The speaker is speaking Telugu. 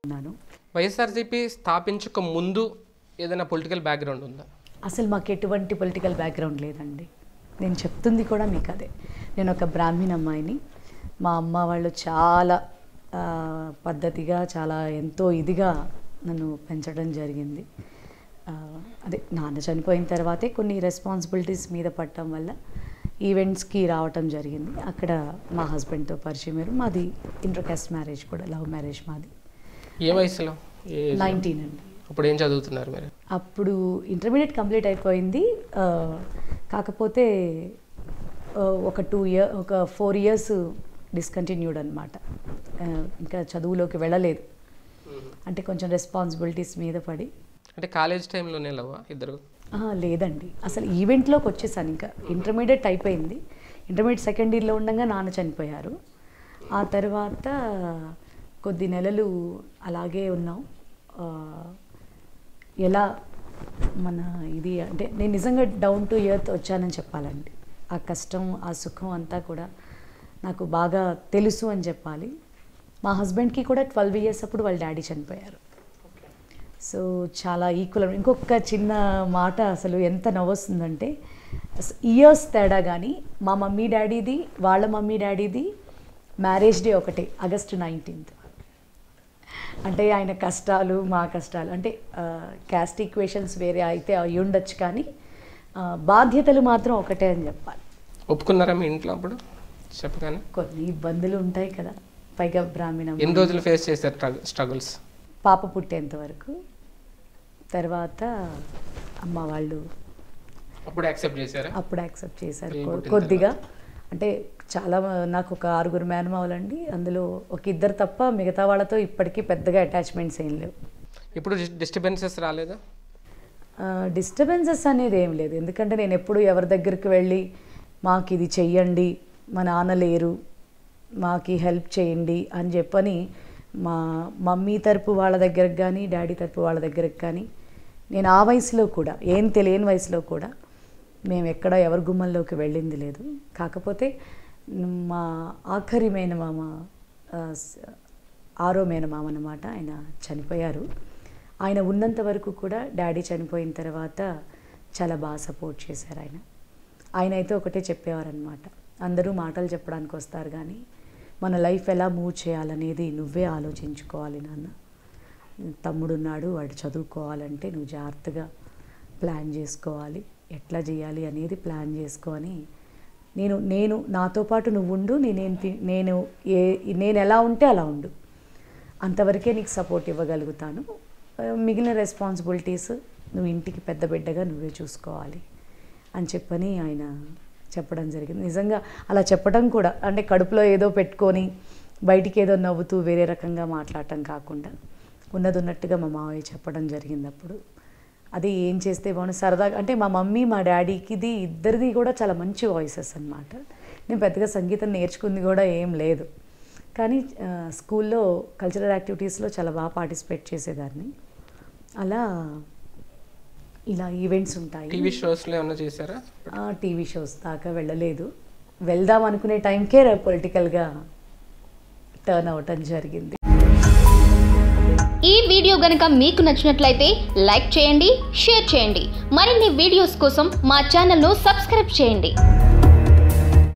ఉన్నాను వైఎస్ఆర్సీపీ స్థాపించక ముందు ఏదైనా పొలిటికల్ బ్యాక్గ్రౌండ్ ఉందా అసలు మాకు ఎటువంటి పొలిటికల్ బ్యాక్గ్రౌండ్ లేదండి నేను చెప్తుంది కూడా మీకు అదే నేను ఒక బ్రాహ్మణ అమ్మాయిని మా అమ్మ వాళ్ళు చాలా ఆ, పద్ధతిగా చాలా ఎంతో ఇదిగా నన్ను పెంచడం జరిగింది ఆ, అదే నాన్న చనిపోయిన తర్వాతే కొన్ని రెస్పాన్సిబిలిటీస్ మీద పడటం వల్ల ఈవెంట్స్కి రావటం జరిగింది అక్కడ మా హస్బెండ్తో పరిచయం అయ్యారు. మాది ఇంటర్ కాస్ట్ మ్యారేజ్ కూడా లవ్ మ్యారేజ్ మాది ఏ వయసులో ఏ age లో? నైన్టీన్ అండి అప్పుడు ఏం చదువుతున్నారు మీరు అప్పుడు ఇంటర్మీడియట్ కంప్లీట్ అయిపోయింది ఆ, కాకపోతే ఆ, ఒక టూ ఇయర్ ఒక ఫోర్ ఇయర్స్ డిస్కంటిన్యూడ్ అనమాట ఇంకా చదువులోకి వెళ్ళలేదు అంటే కొంచెం రెస్పాన్సిబిలిటీస్ మీద పడి అంటే కాలేజ్ టైంలోనే లవ్వా ఇద్దరు ఆ, లేదండి అసలు ఈవెంట్లోకి వచ్చేసాను ఇంకా ఇంటర్మీడియట్ అయిపోయింది ఇంటర్మీడియట్ సెకండ్ ఇయర్లో ఉండగా నాన్న చనిపోయారు ఆ తర్వాత కొద్ది నెలలు అలాగే ఉన్నాం ఆ, ఎలా మన ఇది అంటే నేను నిజంగా డౌన్ టు ఎర్త్ వచ్చానని చెప్పాలండి ఆ కష్టం ఆ సుఖం అంతా కూడా నాకు బాగా తెలుసు అని చెప్పాలి మా హస్బెండ్కి కూడా ట్వెల్వ్ ఇయర్స్ అప్పుడు వాళ్ళ డాడీ చనిపోయారు సో చాలా ఈక్వల్ ఇంకొక చిన్న మాట అసలు ఎంత నవ్వొస్తుందంటే ఇయర్స్ తేడా కానీ మా మమ్మీ డాడీది వాళ్ళ మమ్మీ డాడీది మ్యారేజ్ డే ఒకటే ఆగస్టు నైన్టీన్త్ అంటే ఆయన కష్టాలు మా కష్టాలు అంటే క్యాస్ట్ ఈక్వేషన్స్ వేరే అయితే అయి ఉండొచ్చు కానీ ఆ, బాధ్యతలు మాత్రం ఒకటే అని చెప్పాలి ఒప్పుకున్నారా మీ ఇంట్లో అప్పుడు చెప్పగానే కొన్ని ఇబ్బందులు ఉంటాయి కదా పైగా బ్రాహ్మణ ఎన్ని రోజులు ఫేస్ చేశారు స్ట్రగుల్స్ పాప పుట్టేంత వరకు తర్వాత అమ్మ వాళ్ళు అప్పుడు యాక్సెప్ట్ చేశారా అప్పుడు యాక్సెప్ట్ చేశారు పిల్లలు కొ- పుట్టిన కొద్దిగా అంటే చాలా మ- నాకు ఒక ఆరుగురు మేనమావులండి అందులో ఒక ఇద్దరు తప్ప మిగతా వాళ్ళతో ఇప్పటికీ పెద్దగా అటాచ్మెంట్స్ ఏం లేవు ఇప్పుడు డిస్టర్బెన్సెస్ రాలేదా డిస్టర్బెన్సెస్ అనేది ఏం లేదు ఎందుకంటే నేను ఎప్పుడు ఎవరి దగ్గరికి వెళ్ళి మాకు ఇది చెయ్యండి మా నాన్న లేరు మాకు హెల్ప్ చేయండి అని చెప్పని మా మమ్మీ తరపు వాళ్ళ దగ్గరకు కానీ డాడీ తరపు వాళ్ళ దగ్గరకు కానీ నేను ఆ వయసులో కూడా ఏం తెలియని వయసులో కూడా మేము ఎక్కడ ఎవరి గుమ్మంలోకి వెళ్ళింది లేదు కాకపోతే మా ఆఖరి మేనమామ ఆ, స- ఆరో మేనమామ అన్నమాట ఆయన చనిపోయారు ఆయన ఉన్నంత వరకు కూడా డాడీ చనిపోయిన తర్వాత చాలా బాగా సపోర్ట్ చేశారు ఆయన ఆయన అయితే ఒకటే చెప్పేవారనమాట అందరూ మాటలు చెప్పడానికి వస్తారు కానీ మన లైఫ్ ఎలా మూవ్ చేయాలనేది నువ్వే ఆలోచించుకోవాలి నాన్న తమ్ముడున్నాడు వాడు చదువుకోవాలంటే నువ్వు జాగ్రత్తగా ప్లాన్ చేసుకోవాలి ఎట్లా చేయాలి అనేది ప్లాన్ చేసుకొని నేను నేను నాతో పాటు నువ్వు ఉండు నేనేం తి- నేను ఏ నేను ఎలా ఉంటే అలా ఉండు అంతవరకే నీకు సపోర్ట్ ఇవ్వగలుగుతాను ఆ, మిగిలిన రెస్పాన్సిబిలిటీస్ నువ్వు ఇంటికి పెద్ద బిడ్డగా నువ్వే చూసుకోవాలి అని చెప్పని ఆయన చెప్పడం జరిగింది నిజంగా అలా చెప్పడం కూడా అంటే కడుపులో ఏదో పెట్టుకొని బయటికి ఏదో నవ్వుతూ వేరే రకంగా మాట్లాడటం కాకుండా ఉన్నది ఉన్నట్టుగా మా మావయ్య చెప్పడం జరిగింది అప్పుడు అది ఏం చేస్తే బాగుంది సరదాగా అంటే మా మమ్మీ మా డాడీకిది ఇద్దరిది కూడా చాలా మంచి వాయిసెస్ అన్నమాట నేను పెద్దగా సంగీతం నేర్చుకుంది కూడా ఏం లేదు కానీ ఆ, స్కూల్లో కల్చరల్ యాక్టివిటీస్లో చాలా బాగా పార్టిసిపేట్ చేసేదాన్ని అలా ఇలా ఈవెంట్స్ ఉంటాయి టీవీ షోస్లో ఏమైనా చేశారా టీవీ షోస్ దాకా వెళ్ళలేదు వెళ్దాం అనుకునే టైంకే పొలిటికల్గా టర్న్ అవటం జరిగింది ఈ వీడియో గనుక మీకు నచ్చినట్లయితే లైక్ చేయండి షేర్ చేయండి మరిన్ని వీడియోస్ కోసం మా ఛానల్ను సబ్స్క్రైబ్ చేయండి